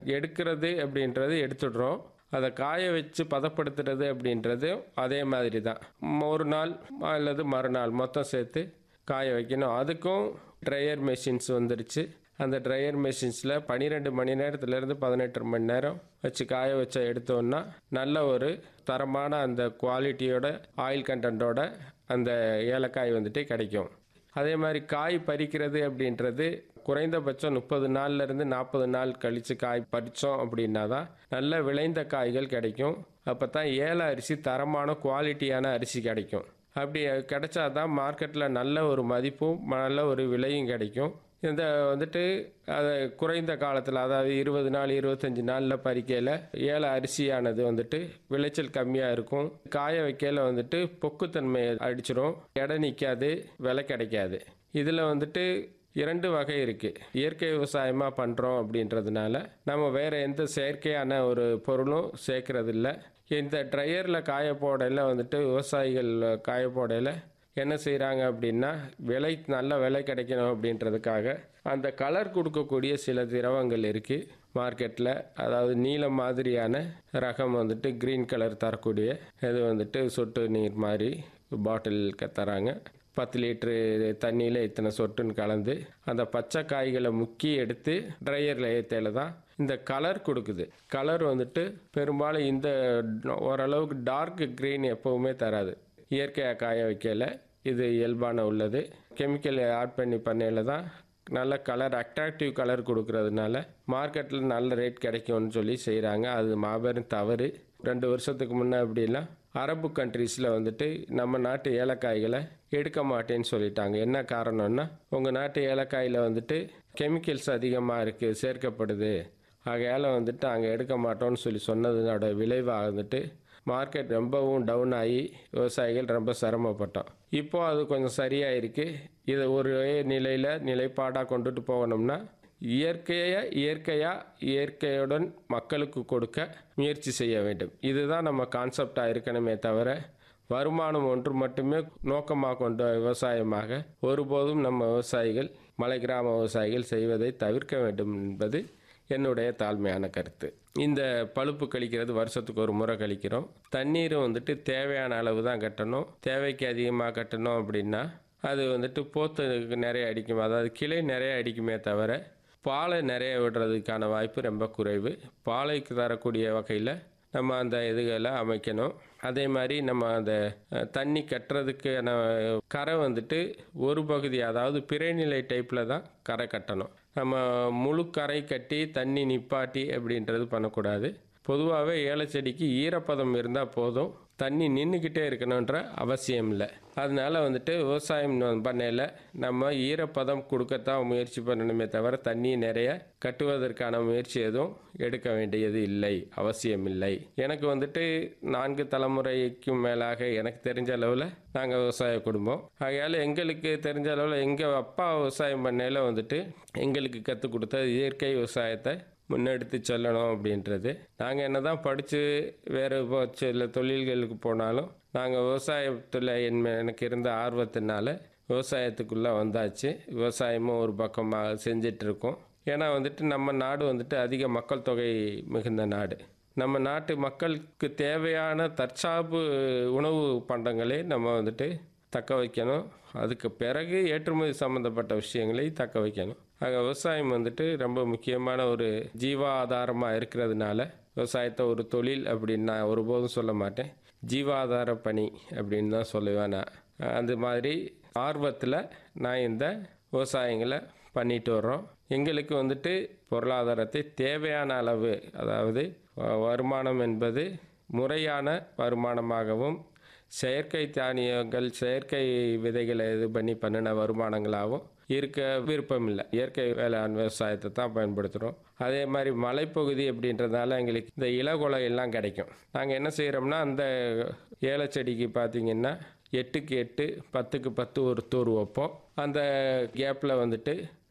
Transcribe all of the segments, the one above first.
எடுக்கிறது அப்படின்றது எடுத்துடுறோம் அதை காய வச்சு பதப்படுத்துறது அப்படின்றது அதே மாதிரி தான் ம், ஒரு நாள் அல்லது மறுநாள் மொத்தம் சேர்த்து காய வைக்கணும் அதுக்கும் ட்ரையர் மெஷின்ஸ் வந்துருச்சு அந்த ட்ரையர் மெஷின்ஸில் பன்னிரெண்டு மணி நேரத்துலேருந்து பதினெட்டு மணி நேரம் வச்சு காய வச்ச எடுத்தோன்னா நல்ல ஒரு தரமான அந்த குவாலிட்டியோட ஆயில் கண்டென்ட்டோட அந்த ஏலக்காய் வந்துட்டு கிடைக்கும் அதே மாதிரி காய் பறிக்கிறது அப்படின்றது குறைந்தபட்சம் முப்பது நாள்லேருந்து நாற்பது நாள் கழித்து காய் பறித்தோம் அப்படின்னா தான் நல்ல விளைந்த காய்கள் கிடைக்கும் அப்போ தான் ஏல அரிசி தரமான குவாலிட்டியான அரிசி கிடைக்கும் அப்படி கிடைச்சாதான் மார்க்கெட்டில் நல்ல ஒரு மதிப்பும் நல்ல ஒரு விலையும் கிடைக்கும் இந்த வந்துட்டு அதை குறைந்த காலத்தில் அதாவது இருபது நாள் இருபத்தஞ்சி நாளில் பறிக்கையில் ஏல அரிசியானது வந்துட்டு விளைச்சல் கம்மியாக இருக்கும் காய வைக்கையில் வந்துட்டு பொக்குத்தன்மை அடிச்சிடும் எடை நிற்காது விலை கிடைக்காது இதில் வந்துட்டு இரண்டு வகை இருக்குது இயற்கை விவசாயமாக பண்ணுறோம் அப்படின்றதுனால நம்ம வேறு எந்த செயற்கையான ஒரு பொருளும் சேர்க்கறதில்ல இந்த ட்ரையரில் காய போடையில் வந்துட்டு விவசாயிகள் காய போடையில் என்ன செய்கிறாங்க அப்படின்னா விலை நல்ல விலை கிடைக்கணும் அப்படின்றதுக்காக அந்த கலர் கொடுக்கக்கூடிய சில திரவங்கள் இருக்குது மார்க்கெட்டில் அதாவது நீலம் மாதிரியான ரகம் வந்துட்டு க்ரீன் கலர் தரக்கூடிய இது வந்துட்டு சொட்டு நீர் மாதிரி பாட்டிலுக்கு தராங்க பத்து லிட்ரு தண்ணியில் இத்தனை சொட்டுன்னு கலந்து அந்த பச்சை காய்களை முக்கி எடுத்து ட்ரையரில் ஏற்றையில் தான் இந்த கலர் கொடுக்குது கலர் வந்துட்டு பெரும்பாலும் இந்த ஓரளவுக்கு டார்க் க்ரீன் எப்போவுமே தராது இயற்கையாக காய வைக்கல இது இயல்பான உள்ளது கெமிக்கல் ஆட் பண்ணி பண்ணையில் தான் நல்ல கலர் அட்ராக்டிவ் கலர் கொடுக்கறதுனால மார்க்கெட்டில் நல்ல ரேட் கிடைக்கும்னு சொல்லி செய்கிறாங்க அது மாபெரும் தவறு ரெண்டு வருஷத்துக்கு முன்னே அப்படிலாம் அரபு கண்ட்ரீஸில் வந்துட்டு நம்ம நாட்டு ஏலக்காய்களை எடுக்க மாட்டேன்னு சொல்லிட்டாங்க என்ன காரணம்னா உங்கள் நாட்டு ஏலக்காயில் வந்துட்டு கெமிக்கல்ஸ் அதிகமாக இருக்குது சேர்க்கப்படுது ஆகையால் வந்துட்டு அங்கே எடுக்க மாட்டோம்னு சொல்லி சொன்னதோட விளைவாக வந்துட்டு மார்க்கெட் ரொம்பவும் டவுன் ஆகி விவசாயிகள் ரொம்ப சிரமப்பட்டோம் இப்போ அது கொஞ்சம் சரியாக இருக்குது இதை ஒரே நிலையில் நிலைப்பாடாக கொண்டுட்டு போகணும்னா இயற்கையை இயற்கையாக இயற்கையுடன் மக்களுக்கு கொடுக்க முயற்சி செய்ய வேண்டும் இதுதான் நம்ம கான்செப்டாக இருக்கணுமே தவிர வருமானம் ஒன்று மட்டுமே நோக்கமாக கொண்ட விவசாயமாக ஒருபோதும் நம்ம விவசாயிகள் மலை கிராம விவசாயிகள் செய்வதை தவிர்க்க வேண்டும் என்பது என்னுடைய தாழ்மையான கருத்து இந்த பழுப்பு கழிக்கிறது வருஷத்துக்கு ஒரு முறை கழிக்கிறோம் தண்ணீர் வந்துட்டு தேவையான அளவு தான் கட்டணும் தேவைக்கு அதிகமாக கட்டணும் அப்படின்னா அது வந்துட்டு போத்து நிறைய அடிக்கும் அதாவது கிளை நிறைய அடிக்குமே தவிர பாலை நிறைய விடுறதுக்கான வாய்ப்பு ரொம்ப குறைவு பாலைக்கு தரக்கூடிய வகையில் நம்ம அந்த இதுகளை அமைக்கணும் அதே மாதிரி நம்ம அந்த அஹ், தண்ணி கட்டுறதுக்கான கரை வந்துட்டு ஒரு பகுதி அதாவது பிறைநிலை டைப்பில் தான் கரை கட்டணும் நம்ம முழு கரை கட்டி தண்ணி நிப்பாட்டி அப்படின்றது பண்ணக்கூடாது பொதுவாகவே ஏலச்செடிக்கு ஈரப்பதம் இருந்தால் போதும் தண்ணி நின்றுக்கிட்டே இருக்கணுன்ற அவசியம் இல்லை அதனால வந்துட்டு விவசாயம் பண்ணையில் நம்ம ஈரப்பதம் கொடுக்கத்தான் முயற்சி பண்ணணுமே தவிர தண்ணி நிறைய கட்டுவதற்கான முயற்சி எதுவும் எடுக்க வேண்டியது இல்லை அவசியம் இல்லை எனக்கு வந்துட்டு நான்கு தலைமுறைக்கும் மேலாக எனக்கு தெரிஞ்ச அளவில் நாங்கள் விவசாய குடும்பம் ஆகையால் எங்களுக்கு தெரிஞ்ச அளவில் எங்கள் அப்பா விவசாயம் பண்ணையில் வந்துட்டு எங்களுக்கு கற்றுக் கொடுத்த இயற்கை விவசாயத்தை முன்னெடுத்து செல்லணும் அப்படின்றது நாங்கள் என்ன தான் படித்து வேறு இப்போ சில தொழில்களுக்கு போனாலும் நாங்கள் விவசாயத்தில் என் மே- எனக்கு இருந்த ஆர்வத்தினால விவசாயத்துக்குள்ளே வந்தாச்சு விவசாயமும் ஒரு பக்கமாக செஞ்சிட்ருக்கோம் ஏன்னா வந்துட்டு நம்ம நாடு வந்துட்டு அதிக மக்கள் தொகை மிகுந்த நாடு நம்ம நாட்டு மக்களுக்கு தேவையான தற்சார்பு உணவு பண்டங்களை நம்ம வந்துட்டு தக்க வைக்கணும் அதுக்கு பிறகு ஏற்றுமதி சம்மந்தப்பட்ட விஷயங்களை தக்க வைக்கணும் ஆக விவசாயம் வந்துட்டு ரொம்ப முக்கியமான ஒரு ஜீவாதாரமாக இருக்கிறதுனால விவசாயத்தை ஒரு தொழில் அப்படின்னு நான் ஒருபோதும் சொல்ல மாட்டேன் ஜீவாதார பணி அப்படின்னு தான் சொல்லுவேன் நான் அந்த மாதிரி ஆர்வத்தில் நான் இந்த விவசாயங்களை பண்ணிட்டு வர்றோம் எங்களுக்கு வந்துட்டு பொருளாதாரத்தை தேவையான அளவு அதாவது வ- வருமானம் என்பது முறையான வருமானமாகவும் செயற்கை தானியங்கள் செயற்கை விதைகளை இது பண்ணி பண்ணின வருமானங்களாகவும் இருக்க விருப்பம் இல்லை இயற்கை வேளாண் விவசாயத்தை தான் பயன்படுத்துகிறோம் அதே மாதிரி மலைப்பகுதி அப்படின்றதுனால எங்களுக்கு இந்த இலகுலை எல்லாம் கிடைக்கும் நாங்கள் என்ன செய்கிறோம்னா அந்த ஏலச்செடிக்கு பார்த்தீங்கன்னா எட்டுக்கு எட்டு பத்துக்கு பத்து ஒரு தூர் வைப்போம் அந்த கேப்பில் வந்துட்டு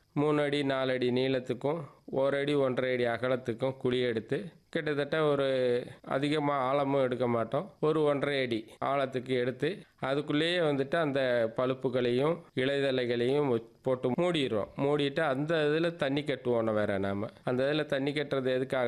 மூணு அடி நாலு அடி நீளத்துக்கும் ஒரு அடி ஒன்றரை அடி அகலத்துக்கும் குழி எடுத்து கிட்டத்தட்ட ஒரு அதிகமாக ஆழமும் எடுக்க மாட்டோம் ஒரு ஒன்றரை அடி ஆழத்துக்கு எடுத்து அதுக்குள்ளேயே வந்துட்டு அந்த பழுப்புகளையும் இலைதலைகளையும் வச்- போட்டு மூடிடுறோம் மூடிட்டு அந்த இதில் தண்ணி கட்டுவோம் வேற நாம அந்த இதில் தண்ணி கட்டுறது எதுக்காக